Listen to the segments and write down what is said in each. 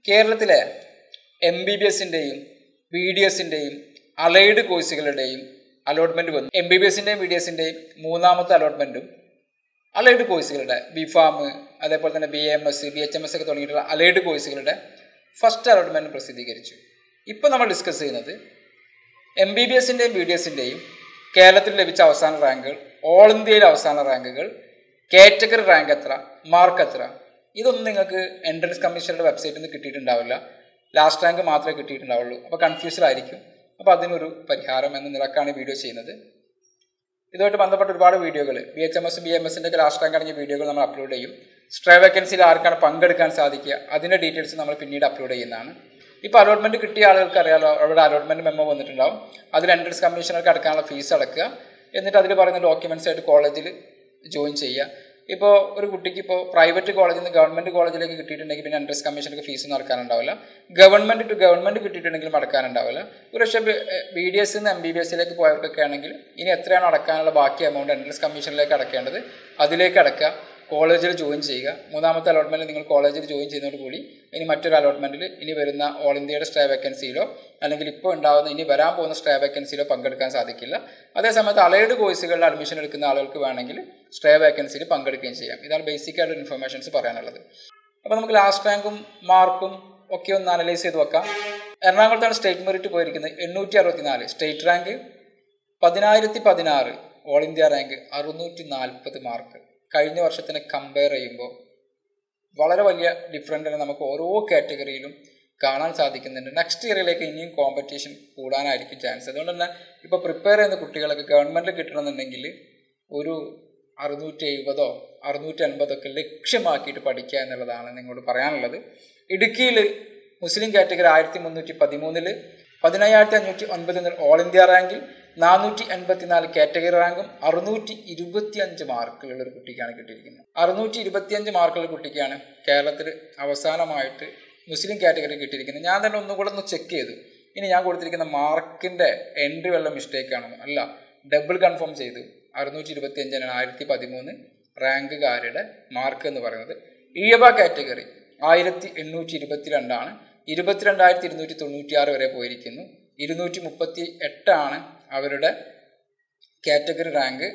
കേരളത്തിലെ M B B എസിൻ്റെയും B D എസിൻ്റെയും അലൈഡ് കോഴ്സുകളുടെയും അലോട്ട്മെൻറ്റ് വന്നു എം ബി ബി എസിൻ്റെയും ബി ഡി എസിൻ്റെയും മൂന്നാമത്തെ അലോട്ട്മെൻറ്റും അലൈഡ് കോഴ്സുകളുടെ ബി ഫാം അതേപോലെ തന്നെ B M S B H M S ഒക്കെ തുടങ്ങിയിട്ടുള്ള അലൈഡ് കോഴ്സുകളുടെ ഫസ്റ്റ് അലോട്ട്മെൻറ്റ് പ്രസിദ്ധീകരിച്ചു ഇപ്പോൾ നമ്മൾ ഡിസ്കസ് ചെയ്യുന്നത് എം ബി ബി എസിൻ്റെയും ബി ഡി എസിൻ്റെയും കേരളത്തിൽ ലഭിച്ച അവസാന റാങ്കുകൾ ഓൾ ഇന്ത്യയിലെ അവസാന റാങ്കുകൾ കാറ്റഗറി റാങ്ക് എത്ര മാർക്ക് എത്ര ഇതൊന്നും നിങ്ങൾക്ക് എൻട്രൻസ് കമ്മീഷനുടെ വെബ്സൈറ്റിൽ നിന്ന് കിട്ടിയിട്ടുണ്ടാവില്ല ലാസ്റ്റ് റാങ്ക് മാത്രമേ കിട്ടിയിട്ടുണ്ടാവുള്ളൂ അപ്പോൾ കൺഫ്യൂസ്ഡ് ആയിരിക്കും അപ്പോൾ അതിനൊരു പരിഹാരം എന്ന നിലക്കാണ് ഈ വീഡിയോ ചെയ്യുന്നത് ഇതുമായിട്ട് ബന്ധപ്പെട്ട ഒരുപാട് വീഡിയോകൾ B H M S B M എസിൻ്റെ ഒക്കെ ലാസ്റ്റ് റാങ്ക് അടങ്ങിയ വീഡിയോകൾ നമ്മൾ അപ്ലോഡ് ചെയ്യും സ്ട്രേ വേക്കൻസിയിൽ ആർക്കാണ് പങ്കെടുക്കാൻ സാധിക്കുക അതിൻ്റെ ഡീറ്റെയിൽസ് നമ്മൾ പിന്നീട് അപ്ലോഡ് ചെയ്യുന്നതാണ് ഇപ്പോൾ അലോട്ട്മെൻറ്റ് കിട്ടിയ ആളുകൾക്ക് അറിയാലോ അവിടെ അലോട്ട്മെൻറ്റ് മെമ്മോ വന്നിട്ടുണ്ടാവും അതിൽ എൻട്രൻസ് കമ്മീഷണർക്ക് അടക്കാനുള്ള ഫീസ് അടക്കുക എന്നിട്ട് അതിൽ പറയുന്ന ഡോക്യുമെൻറ്റ്സ് ആയിട്ട് കോളേജിൽ ജോയിൻ ചെയ്യുക ഇപ്പോൾ ഒരു കുട്ടിക്ക് ഇപ്പോൾ പ്രൈവറ്റ് കോളേജിൽ നിന്ന് ഗവൺമെൻറ് കോളേജിലേക്ക് കിട്ടിയിട്ടുണ്ടെങ്കിൽ പിന്നെ എൻട്രൻസ് കമ്മീഷനൊക്കെ ഫീസ് നടക്കാനുണ്ടാവില്ല ഗവൺമെൻറ് ടു ഗവൺമെൻറ് കിട്ടിയിട്ടുണ്ടെങ്കിലും അടക്കാനുണ്ടാവില്ല ഒരു പക്ഷേ ബി ഡി എസ് നിന്ന് എം ബി ബി എസിലേക്ക് പോയവർക്കൊക്കെ ആണെങ്കിൽ ഇനി എത്രയാണ് അടക്കാനുള്ള ബാക്കി എമൗണ്ട് എൻട്രൻസ് കമ്മീഷനിലേക്ക് അടക്കേണ്ടത് അതിലേക്ക് അടക്കുക കോളേജിൽ ജോയിൻ ചെയ്യുക മൂന്നാമത്തെ അലോട്ട്മെൻറ്റിൽ നിങ്ങൾ കോളേജിൽ ജോയിൻ ചെയ്യുന്നതോടുകൂടി ഇനി മറ്റൊരു അലോട്ട്മെൻറ്റിൽ ഇനി വരുന്ന ഓൾ ഇന്ത്യയുടെ സ്റ്റേ വേക്കൻസിയിലോ അല്ലെങ്കിൽ ഇപ്പോൾ ഉണ്ടാകുന്ന ഇനി വരാൻ പോകുന്ന സ്റ്റേ വേക്കൻസിയിലോ പങ്കെടുക്കാൻ സാധിക്കില്ല അതേസമയത്ത് അലൈഡ് കോഴ്സുകളിൽ അഡ്മിഷൻ എടുക്കുന്ന ആളുകൾക്ക് വേണമെങ്കിൽ സ്റ്റേ വേക്കൻസിയിൽ പങ്കെടുക്കുകയും ചെയ്യാം ഇതാണ് ബേസിക് ആയിട്ട് ഇൻഫർമേഷൻസ് പറയാനുള്ളത് അപ്പോൾ നമുക്ക് ലാസ്റ്റ് റാങ്കും മാർക്കും ഒക്കെ ഒന്ന് അനലൈസ് ചെയ്ത് വെക്കാം എറണാകുളത്താണ് സ്റ്റേറ്റ് മെറിറ്റ് പോയിരിക്കുന്നത് എണ്ണൂറ്റി അറുപത്തിനാല് സ്റ്റേറ്റ് റാങ്ക് പതിനായിരത്തി പതിനാറ് ഓൾ ഇന്ത്യ റാങ്ക് അറുന്നൂറ്റി നാൽപ്പത് മാർക്ക് കഴിഞ്ഞ വർഷത്തിനെ കമ്പയർ ചെയ്യുമ്പോൾ വളരെ വലിയ ഡിഫറൻ്റ് നമുക്ക് ഓരോ കാറ്റഗറിയിലും കാണാൻ സാധിക്കുന്നുണ്ട് നെക്സ്റ്റ് ഇയറിലേക്ക് ഇനിയും കോമ്പറ്റീഷൻ കൂടാനായിരിക്കും ചാൻസ് അതുകൊണ്ട് തന്നെ ഇപ്പോൾ പ്രിപ്പയർ ചെയ്യുന്ന കുട്ടികളൊക്കെ ഗവൺമെൻറ് കിട്ടണമെന്നുണ്ടെങ്കിൽ ഒരു അറുന്നൂറ്റി എഴുപതോ അറുന്നൂറ്റി അൻപതൊക്കെ ലക്ഷ്യമാക്കിയിട്ട് പഠിക്കുക എന്നുള്ളതാണ് നിങ്ങളോട് പറയാനുള്ളത് ഇടുക്കിയിൽ മുസ്ലിം കാറ്റഗറി ആയിരത്തി മുന്നൂറ്റി പതിമൂന്നില് പതിനയ്യായിരത്തി അഞ്ഞൂറ്റി ഒൻപത് ഓൾ ഇന്ത്യ റാങ്കിൽ നാനൂറ്റി എൺപത്തിനാല് കാറ്റഗറി റാങ്കും അറുന്നൂറ്റി ഇരുപത്തി അഞ്ച് മാർക്കുള്ള ഒരു കുട്ടിക്കാണ് കിട്ടിയിരിക്കുന്നത് അറുന്നൂറ്റി ഇരുപത്തിയഞ്ച് മാർക്കുള്ള കുട്ടിക്കാണ് കേരളത്തിൽ അവസാനമായിട്ട് മുസ്ലിം കാറ്റഗറി കിട്ടിയിരിക്കുന്നത് ഞാൻ തന്നെ ഒന്നുകൂടെ ഒന്ന് ചെക്ക് ചെയ്തു ഇനി ഞാൻ കൊടുത്തിരിക്കുന്ന മാർക്കിൻ്റെ എൻട്രി വല്ല മിസ്റ്റേക്ക് ആണോ അല്ല ഡബിൾ കൺഫേം ചെയ്തു അറുന്നൂറ്റി ഇരുപത്തി അഞ്ചിനാണ് ആയിരത്തി പതിമൂന്ന് റാങ്കുകാരുടെ മാർക്ക് എന്ന് പറയുന്നത് ഈയബ കാറ്റഗറി ആയിരത്തി എണ്ണൂറ്റി ഇരുപത്തി രണ്ടാണ് ഇരുപത്തിരണ്ടായിരത്തി ഇരുന്നൂറ്റി തൊണ്ണൂറ്റി ആറ് വരെ പോയിരിക്കുന്നു ഇരുന്നൂറ്റി മുപ്പത്തി എട്ടാണ് അവരുടെ കാറ്റഗറി റാങ്ക്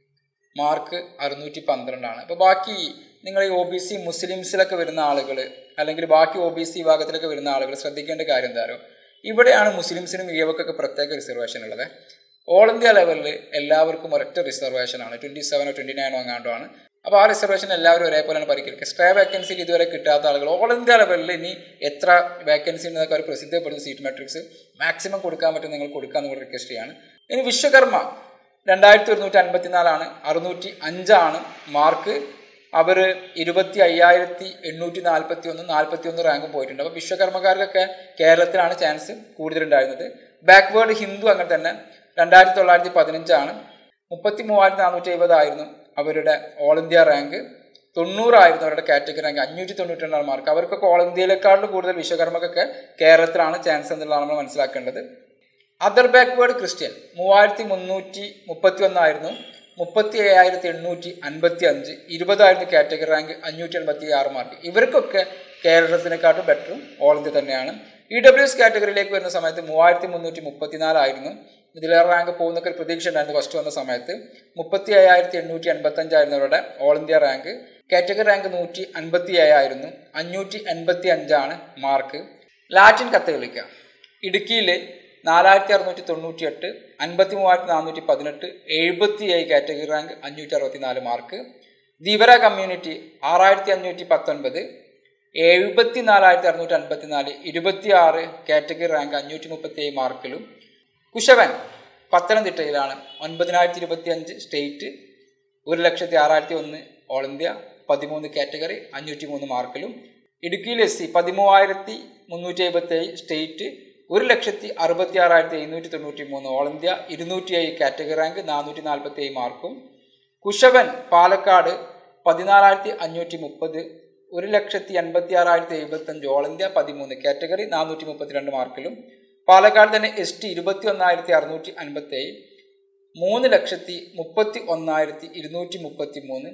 മാർക്ക് അറുന്നൂറ്റി പന്ത്രണ്ടാണ് അപ്പോൾ ബാക്കി നിങ്ങൾ ഈ ഒ ബി സി മുസ്ലിംസിലൊക്കെ വരുന്ന ആളുകൾ അല്ലെങ്കിൽ ബാക്കി ഒ ബി സി വിഭാഗത്തിലൊക്കെ വരുന്ന ആളുകൾ ശ്രദ്ധിക്കേണ്ട കാര്യം എന്താ ഇവിടെയാണ് മുസ്ലിംസിനും ഈയവക്കൊക്കെ പ്രത്യേക റിസർവേഷൻ ഉള്ളത് ഓൾ ഇന്ത്യ ലെവലിൽ എല്ലാവർക്കും ഒരൊറ്റ റിസർവേഷനാണ് ട്വൻറ്റി സെവനോ ട്വൻറ്റി നയനോ അങ്ങാണ്ടോ അപ്പോൾ ആ റിസർവേഷൻ എല്ലാവരും ഒരേപോലെയാണ് പരിഗണിക്കുക സ്റ്റേ വേക്കൻസിയിൽ ഇതുവരെ കിട്ടാത്ത ആളുകൾ ഓൾ ഇന്ത്യ ലെവലിൽ ഇനി എത്ര വേക്കൻസി ഉണ്ടെന്നൊക്കെ അവർ പ്രസിദ്ധപ്പെടുന്ന സീറ്റ് മെട്രിക്സ് മാക്സിമം കൊടുക്കാൻ പറ്റും നിങ്ങൾ കൊടുക്കാമെന്ന് കൂടി റിക്വസ്റ്റ് ചെയ്യാണ് ഇനി വിശ്വകർമ്മ രണ്ടായിരത്തി ഒരുന്നൂറ്റി അൻപത്തിനാലാണ് അറുന്നൂറ്റി അഞ്ചാണ് മാർക്ക് അവർ ഇരുപത്തി അയ്യായിരത്തി എണ്ണൂറ്റി നാൽപ്പത്തി ഒന്ന് നാൽപ്പത്തി ഒന്ന് റാങ്കും പോയിട്ടുണ്ട് അപ്പോൾ വിശ്വകർമ്മക്കാർക്കൊക്കെ കേരളത്തിലാണ് ചാൻസ് കൂടുതലുണ്ടായിരുന്നത് ബാക്ക്വേർഡ് ഹിന്ദു അങ്ങനെ തന്നെ രണ്ടായിരത്തി തൊള്ളായിരത്തി പതിനഞ്ചാണ് മുപ്പത്തി മൂവായിരത്തി നാനൂറ്റി എഴുപതായിരുന്നു അവരുടെ ഓൾ ഇന്ത്യ റാങ്ക് തൊണ്ണൂറായിരുന്നു അവരുടെ കാറ്റഗറി റാങ്ക് അഞ്ഞൂറ്റി തൊണ്ണൂറ്റി രണ്ടാണ് മാർക്ക് അവർക്കൊക്കെ ഓൾ ഇന്ത്യയിലേക്കാളും കൂടുതൽ വിശ്വകർമ്മക്കൊക്കെ കേരളത്തിലാണ് ചാൻസ് എന്നുള്ളതാണ് നമ്മൾ മനസ്സിലാക്കേണ്ടത് അതർ ബാക്ക്വേർഡ് ക്രിസ്ത്യൻ മൂവായിരത്തി മുന്നൂറ്റി മുപ്പത്തി ഒന്നായിരുന്നു മുപ്പത്തി ഏഴായിരത്തി എണ്ണൂറ്റി അൻപത്തി അഞ്ച് ഇരുപതായിരുന്നു കാറ്റഗറി റാങ്ക് അഞ്ഞൂറ്റി എൺപത്തി ആറ് മാർക്ക് ഇവർക്കൊക്കെ കേരളത്തിനെക്കാട്ടും ബെറ്ററും ഓൾ ഇന്ത്യ തന്നെയാണ് ഇ ഡബ്ല്യു എസ് കാറ്റഗറിയിലേക്ക് വരുന്ന സമയത്ത് മൂവായിരത്തി മുന്നൂറ്റി മുപ്പത്തിനാലായിരുന്നു ഇതിലേറെ റാങ്ക് പോകുന്നൊക്കെ ഒരു പ്രതീക്ഷ ഉണ്ടായിരുന്നു ഫസ്റ്റ് വന്ന സമയത്ത് മുപ്പത്തി അയ്യായിരത്തി എണ്ണൂറ്റി എൺപത്തഞ്ചായിരുന്നു അവരുടെ all India rank category rank നൂറ്റി അൻപത്തി ഏഴായിരുന്നു അഞ്ഞൂറ്റി എൺപത്തി അഞ്ചാണ് മാർക്ക് ലാറ്റിൻ കത്തുകളിക്ക ഇടുക്കിയിൽ നാലായിരത്തി അറുന്നൂറ്റി തൊണ്ണൂറ്റി എട്ട് അൻപത്തി മൂവായിരത്തി നാനൂറ്റി പതിനെട്ട് എഴുപത്തി ഏഴ് കാറ്റഗറി റാങ്ക് അഞ്ഞൂറ്റി അറുപത്തി നാല് മാർക്ക് ധീവര കമ്മ്യൂണിറ്റി ആറായിരത്തി അഞ്ഞൂറ്റി പത്തൊൻപത് എഴുപത്തി നാലായിരത്തി അറുന്നൂറ്റി അൻപത്തി നാല് ഇരുപത്തി ആറ് കാറ്റഗറി റാങ്ക് അഞ്ഞൂറ്റി മുപ്പത്തി ഏഴ് മാർക്കിലും കുശവൻ പത്തനംതിട്ടയിലാണ് ഒൻപതിനായിരത്തി ഇരുപത്തി അഞ്ച് സ്റ്റേറ്റ് ഒരു ലക്ഷത്തി ആറായിരത്തി ഒന്ന് ഓൾ ഇന്ത്യ പതിമൂന്ന് കാറ്റഗറി അഞ്ഞൂറ്റി മൂന്ന് മാർക്കിലും ഇടുക്കിയിൽ എസ് സി പതിമൂവായിരത്തി മുന്നൂറ്റി എഴുപത്തി ഏഴ് സ്റ്റേറ്റ് ഒരു ലക്ഷത്തി അറുപത്തി ആറായിരത്തി എഴുന്നൂറ്റി തൊണ്ണൂറ്റി മൂന്ന് ഓൾ ഇന്ത്യ ഇരുന്നൂറ്റി ഏഴ് കാറ്റഗറി റാങ്ക് നാനൂറ്റി നാൽപ്പത്തി ഏഴ് മാർക്കും കുശവൻ പാലക്കാട് പതിനാലായിരത്തി അഞ്ഞൂറ്റി മുപ്പത് ഒരു ലക്ഷത്തി എൺപത്തി ആറായിരത്തി എഴുപത്തഞ്ച് ഓൾ ഇന്ത്യ പതിമൂന്ന് കാറ്റഗറി നാനൂറ്റി മുപ്പത്തിരണ്ട് മാർക്കിലും പാലക്കാട് തന്നെ എസ് ടി ഇരുപത്തി ഒന്നായിരത്തി അറുന്നൂറ്റി അൻപത്തി ഏഴ് മൂന്ന് ലക്ഷത്തി മുപ്പത്തി ഒന്നായിരത്തി ഇരുന്നൂറ്റി മുപ്പത്തി മൂന്ന്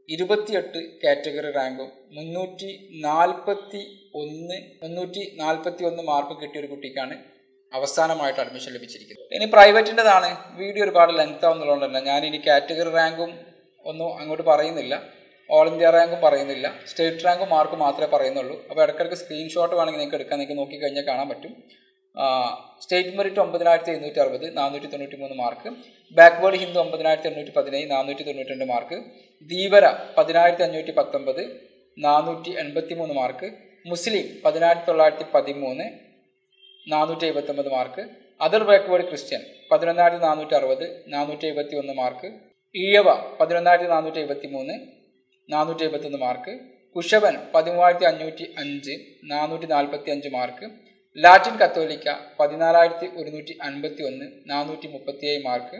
ഇരുപത്തിയെട്ട് കാറ്റഗറി റാങ്കും മുന്നൂറ്റി നാൽപ്പത്തി ഒന്ന് മുന്നൂറ്റി നാൽപ്പത്തി ഒന്ന് മാർക്ക് കിട്ടിയ ഒരു കുട്ടിക്കാണ് അവസാനമായിട്ട് അഡ്മിഷൻ ലഭിച്ചിരിക്കുന്നത് ഇനി പ്രൈവറ്റിൻ്റെതാണ് വീഡിയോ ഒരുപാട് ലെങ്ത് ആവുന്നുള്ളതുകൊണ്ടല്ല ഞാൻ ഇനി കാറ്റഗറി റാങ്കും ഒന്നും അങ്ങോട്ട് പറയുന്നില്ല ഓൾ ഇന്ത്യ റാങ്കും പറയുന്നില്ല സ്റ്റേറ്റ് റാങ്കും മാർക്ക് മാത്രമേ പറയുന്നുള്ളൂ അപ്പോൾ ഇടയ്ക്കിടയ്ക്ക് സ്ക്രീൻഷോട്ട് വേണമെങ്കിൽ നിങ്ങൾക്ക് എടുക്കാൻ നിങ്ങൾക്ക് നോക്കിക്കഴിഞ്ഞാൽ കാണാൻ പറ്റും സ്റ്റേറ്റ് മെറിറ്റ് ഒമ്പതിനായിരത്തി എഴുന്നൂറ്റി അറുപത് നാനൂറ്റി തൊണ്ണൂറ്റി മൂന്ന് മാർക്ക് ബാക്ക്വേർഡ് ഹിന്ദു ഒമ്പതിനായിരത്തി എണ്ണൂറ്റി പതിനേഴ് നാനൂറ്റി തൊണ്ണൂറ്റി രണ്ട് മാർക്ക് ധീവര പതിനായിരത്തി അഞ്ഞൂറ്റി പത്തൊമ്പത് നാനൂറ്റി എൺപത്തി മൂന്ന് മാർക്ക് മുസ്ലിം പതിനായിരത്തി തൊള്ളായിരത്തി പതിമൂന്ന് നാനൂറ്റി എഴുപത്തൊമ്പത് മാർക്ക് അതർ ബാക്ക്വേർഡ് ക്രിസ്ത്യൻ പതിനൊന്നായിരത്തി നാനൂറ്റി അറുപത് നാനൂറ്റി എഴുപത്തി ഒന്ന് മാർക്ക് ഈഴവ പതിനൊന്നായിരത്തി നാനൂറ്റി എഴുപത്തി മൂന്ന് നാനൂറ്റി എഴുപത്തൊന്ന് മാർക്ക് കുഷവൻ പതിമൂവായിരത്തി അഞ്ഞൂറ്റി അഞ്ച് നാനൂറ്റി നാൽപ്പത്തി അഞ്ച് മാർക്ക് ലാറ്റിൻ കത്തോലിക്ക പതിനാലായിരത്തി ഒരുന്നൂറ്റി അൻപത്തി ഒന്ന് നാനൂറ്റി മുപ്പത്തിയേഴ് മാർക്ക്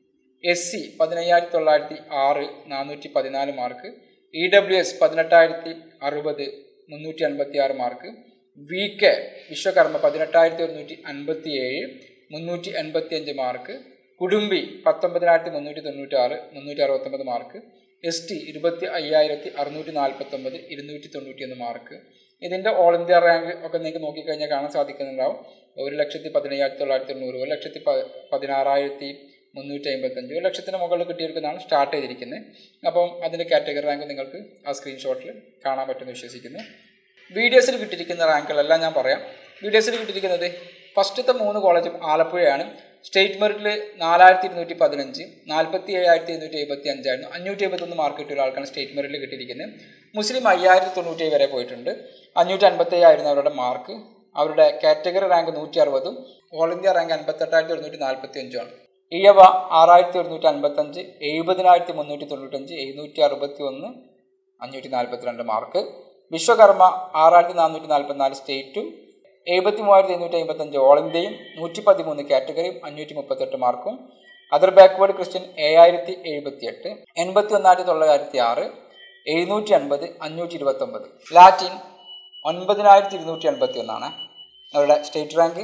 എസ് സി പതിനയ്യായിരത്തി തൊള്ളായിരത്തി ആറ് നാനൂറ്റി പതിനാല് മാർക്ക് ഇ ഡബ്ല്യു എസ് പതിനെട്ടായിരത്തി അറുപത് മുന്നൂറ്റി അൻപത്തി ആറ് മാർക്ക് വി കെ വിശ്വകർമ്മ പതിനെട്ടായിരത്തി ഒരുന്നൂറ്റി അൻപത്തി ഏഴ് മുന്നൂറ്റി എൺപത്തി അഞ്ച് മാർക്ക് കുടുംബി പത്തൊമ്പതിനായിരത്തി മുന്നൂറ്റി തൊണ്ണൂറ്റി ആറ് മുന്നൂറ്റി അറുപത്തൊമ്പത് മാർക്ക് എസ് ടി ഇരുപത്തി അയ്യായിരത്തി അറുന്നൂറ്റി നാൽപ്പത്തൊമ്പത് ഇരുന്നൂറ്റി തൊണ്ണൂറ്റി ഒന്ന് മാർക്ക് ഇതിൻ്റെ ഓൾ ഇന്ത്യ റാങ്ക് ഒക്കെ നിങ്ങൾക്ക് നോക്കിക്കഴിഞ്ഞാൽ കാണാൻ സാധിക്കുന്നുണ്ടാവും ഒരു ലക്ഷത്തി പതിനയ്യായിരത്തി തൊള്ളായിരത്തി തൊണ്ണൂറ് ഒരു ലക്ഷത്തി പ പതിനാറായിരത്തി മുന്നൂറ്റി അമ്പത്തഞ്ച് ഒരു ലക്ഷത്തിന് മുകളിൽ കിട്ടിയവർക്കെന്നാണ് സ്റ്റാർട്ട് ചെയ്തിരിക്കുന്നത് അപ്പം അതിൻ്റെ കാറ്റഗറി റാങ്ക് നിങ്ങൾക്ക് ആ സ്ക്രീൻഷോട്ടിൽ കാണാൻ പറ്റുമെന്ന് വിശ്വസിക്കുന്നു വീഡിയോസിൽ കിട്ടിയിരിക്കുന്ന റാങ്കുകളെല്ലാം ഞാൻ പറയാം വീഡിയോസിൽ കിട്ടിയിരിക്കുന്നത് ഫസ്റ്റത്തെ മൂന്ന് കോളേജും ആലപ്പുഴയാണ് സ്റ്റേറ്റ് മെറിറ്റിൽ നാലായിരത്തി ഇരുന്നൂറ്റി പതിനഞ്ച് നാൽപ്പത്തി ഏഴായിരത്തി എഴുന്നൂറ്റി എഴുപത്തി അഞ്ചായിരുന്നു അഞ്ഞൂറ്റി എഴുപത്തൊന്ന് മാർക്ക് കിട്ടിയ ഒരാൾക്കാണ് സ്റ്റേറ്റ് മെറിറ്റിൽ കിട്ടിയിരിക്കുന്നത് മുസ്ലിം അയ്യായിരത്തി തൊണ്ണൂറ്റി വരെ പോയിട്ടുണ്ട് അഞ്ഞൂറ്റി അൻപത്തി ഏഴായിരുന്നു അവരുടെ മാർക്ക് അവരുടെ കാറ്റഗറി റാങ്ക് നൂറ്റി അറുപതും ഓൾ ഇന്ത്യ റാങ്ക് അൻപത്തെട്ടായിരത്തി ഒരുന്നൂറ്റി നാൽപ്പത്തി അഞ്ചുമാണ് ഇയവ ആറായിരത്തി ഒരുന്നൂറ്റി അൻപത്തഞ്ച് എഴുപതിനായിരത്തി മുന്നൂറ്റി തൊണ്ണൂറ്റഞ്ച് എഴുന്നൂറ്റി അറുപത്തി ഒന്ന് അഞ്ഞൂറ്റി നാൽപ്പത്തിരണ്ട് മാർക്ക് വിശ്വകർമ്മ ആറായിരത്തി നാനൂറ്റി നാൽപ്പത്തിനാല് സ്റ്റേറ്റും എഴുപത്തി മൂവായിരത്തി എഴുന്നൂറ്റി അമ്പത്തഞ്ച് ഓൾ ഇന്ത്യയും നൂറ്റി പതിമൂന്ന് കാറ്റഗറിയും അഞ്ഞൂറ്റി മുപ്പത്തെട്ട് മാർക്കും അതർ ബാക്ക്വേർഡ് ക്രിസ്ത്യൻ ഏഴായിരത്തി എഴുപത്തി എട്ട് എൺപത്തി ഒന്നായിരത്തി തൊള്ളായിരത്തി ആറ് എഴുന്നൂറ്റി അൻപത് അഞ്ഞൂറ്റി ഇരുപത്തൊമ്പത് ലാറ്റിൻ ഒൻപതിനായിരത്തി ഇരുന്നൂറ്റി എൺപത്തി ഒന്നാണ് അവരുടെ state rank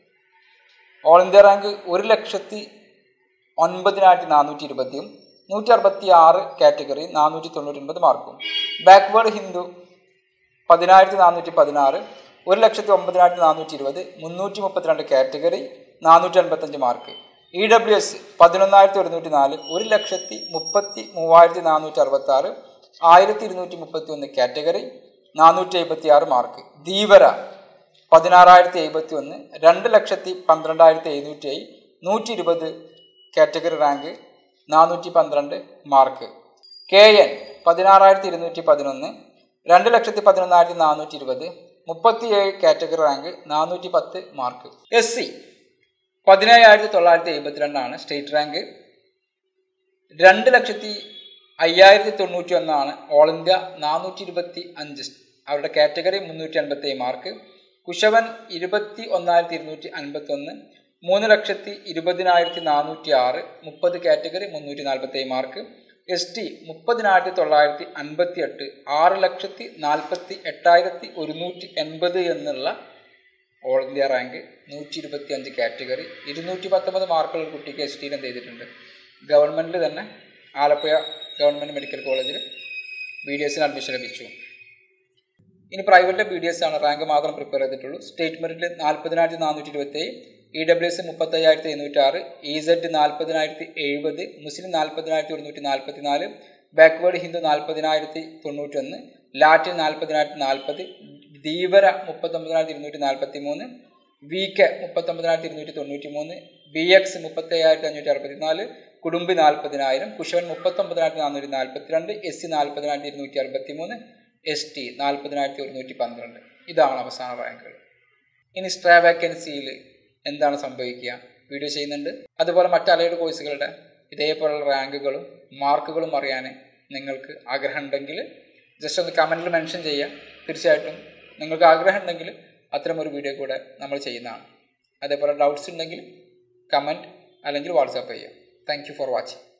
all India rank ഒരു ലക്ഷത്തി ഒൻപതിനായിരത്തി നാനൂറ്റി ഇരുപത്തിയും നൂറ്റി അറുപത്തി ആറ് കാറ്റഗറി നാനൂറ്റി തൊണ്ണൂറ്റി ഒൻപത് മാർക്കും ബാക്ക്വേർഡ് ഹിന്ദു പതിനായിരത്തി നാനൂറ്റി പതിനാറ് ഒരു ലക്ഷത്തി ഒമ്പതിനായിരത്തി നാനൂറ്റി ഇരുപത് മുന്നൂറ്റി മുപ്പത്തിരണ്ട് കാറ്റഗറി നാനൂറ്റി അൻപത്തഞ്ച് മാർക്ക് ഇ ഡബ്ല്യു എസ് പതിനൊന്നായിരത്തി ഒരുന്നൂറ്റി നാല് ഒരു ലക്ഷത്തി മുപ്പത്തി മൂവായിരത്തി നാനൂറ്റി അറുപത്തി ആറ് ആയിരത്തി ഇരുന്നൂറ്റി മുപ്പത്തി ഒന്ന് കാറ്റഗറി നാനൂറ്റി എഴുപത്തി ആറ് മാർക്ക് ധീവര പതിനാറായിരത്തി എഴുപത്തി ഒന്ന് രണ്ട് ലക്ഷത്തി പന്ത്രണ്ടായിരത്തി എഴുന്നൂറ്റി ഏഴ് നൂറ്റി ഇരുപത് കാറ്റഗറി റാങ്ക് നാനൂറ്റി പന്ത്രണ്ട് മാർക്ക് കെ എൻ പതിനാറായിരത്തി ഇരുന്നൂറ്റി പതിനൊന്ന് രണ്ട് ലക്ഷത്തി പതിനൊന്നായിരത്തി നാനൂറ്റി ഇരുപത് മുപ്പത്തിയേഴ് കാറ്റഗറി റാങ്ക് നാനൂറ്റി പത്ത് മാർക്ക് എസ് സി പതിനേഴായിരത്തി തൊള്ളായിരത്തി എഴുപത്തിരണ്ടാണ് സ്റ്റേറ്റ് റാങ്ക് രണ്ട് ലക്ഷത്തി അയ്യായിരത്തി തൊണ്ണൂറ്റി ഒന്നാണ് ഓൾ ഇന്ത്യ നാനൂറ്റി ഇരുപത്തി അഞ്ച് അവരുടെ കാറ്റഗറി മുന്നൂറ്റി അൻപത്തി ഏഴ് മാർക്ക് കുശവൻ ഇരുപത്തി ഒന്നായിരത്തി ഇരുന്നൂറ്റി അൻപത്തി ഒന്ന് മൂന്ന് ലക്ഷത്തി ഇരുപതിനായിരത്തി നാനൂറ്റി ആറ് മുപ്പത് കാറ്റഗറി മുന്നൂറ്റി നാൽപ്പത്തി ഏഴ് മാർക്ക് എസ് ടി മുപ്പതിനായിരത്തി തൊള്ളായിരത്തി അൻപത്തി എട്ട് ആറ് ലക്ഷത്തി നാൽപ്പത്തി എട്ടായിരത്തി ഒരുന്നൂറ്റി എൺപത് എന്നുള്ള ഓൾ ഇന്ത്യ റാങ്ക് നൂറ്റി ഇരുപത്തി അഞ്ച് കാറ്റഗറി ഇരുന്നൂറ്റി പത്തൊമ്പത് മാർക്കുള്ള ഒരു കുട്ടിക്ക് എസ് ടിയിൽ എന്ത് ചെയ്തിട്ടുണ്ട് ഗവൺമെൻറ്റിൽ തന്നെ ആലപ്പുഴ ഗവൺമെൻറ് മെഡിക്കൽ കോളേജിൽ ബി ഡി എസിന് അഡ്മിഷൻ ലഭിച്ചു ഇനി പ്രൈവറ്റിലെ ബി ഡി എസ് ആണ് റാങ്ക് മാത്രം പ്രിപ്പയർ ചെയ്തിട്ടുള്ളൂ സ്റ്റേറ്റ് മെറിറ്റിൽ നാൽപ്പതിനായിരത്തി നാനൂറ്റി ഇരുപത്തേഴ് ഇ ഡബ്ല്യു എസ് മുപ്പത്തയ്യായിരത്തി എണ്ണൂറ്റി ആറ് ഇ സെഡ് നാൽപ്പതിനായിരത്തി എഴുപത് മുസ്ലിം നാൽപ്പതിനായിരത്തി ഒരുന്നൂറ്റി നാൽപ്പത്തി നാല് ബാക്ക്വേർഡ് ഹിന്ദു നാൽപ്പതിനായിരത്തി തൊണ്ണൂറ്റൊന്ന് ലാറ്റിൻ നാൽപ്പതിനായിരത്തി നാൽപ്പത് ധീവര മുപ്പത്തൊമ്പതിനായിരത്തി ഇരുന്നൂറ്റി നാൽപ്പത്തി മൂന്ന് വി കെ മുപ്പത്തൊമ്പതിനായിരത്തി ഇരുന്നൂറ്റി തൊണ്ണൂറ്റി മൂന്ന് ബി എക്സ് മുപ്പത്തയ്യായിരത്തി അഞ്ഞൂറ്റി അറുപത്തി നാല് കുടുംബി നാൽപ്പതിനായിരം കുഷവൻ മുപ്പത്തൊമ്പതിനായിരത്തി നാനൂറ്റി നാൽപ്പത്തിരണ്ട് എസ് സി നാൽപ്പതിനായിരത്തി ഇരുന്നൂറ്റി അറുപത്തി മൂന്ന് എസ് ടി നാൽപ്പതിനായിരത്തി ഒരുന്നൂറ്റി പന്ത്രണ്ട് ഇതാണ് അവസാന റാങ്കുകൾ ഇനി സ്ട്രാ വേക്കൻസിയിൽ എന്താണ് സംഭവിക്കുക വീഡിയോ ചെയ്യുന്നുണ്ട് അതുപോലെ മറ്റ് അലൈഡ് കോഴ്സുകളുടെ ഇതേപോലുള്ള റാങ്കുകളും മാർക്കുകളും അറിയാൻ നിങ്ങൾക്ക് ആഗ്രഹമുണ്ടെങ്കിൽ ജസ്റ്റ് ഒന്ന് കമൻറ്റിൽ മെൻഷൻ ചെയ്യുക തീർച്ചയായിട്ടും നിങ്ങൾക്ക് ആഗ്രഹം ഉണ്ടെങ്കിൽ അത്തരമൊരു വീഡിയോ കൂടെ നമ്മൾ ചെയ്യുന്നതാണ് അതേപോലെ ഡൗട്ട്സ് ഉണ്ടെങ്കിൽ കമൻറ്റ് അല്ലെങ്കിൽ വാട്സാപ്പ് ചെയ്യുക താങ്ക് യു ഫോർ വാച്ചിങ്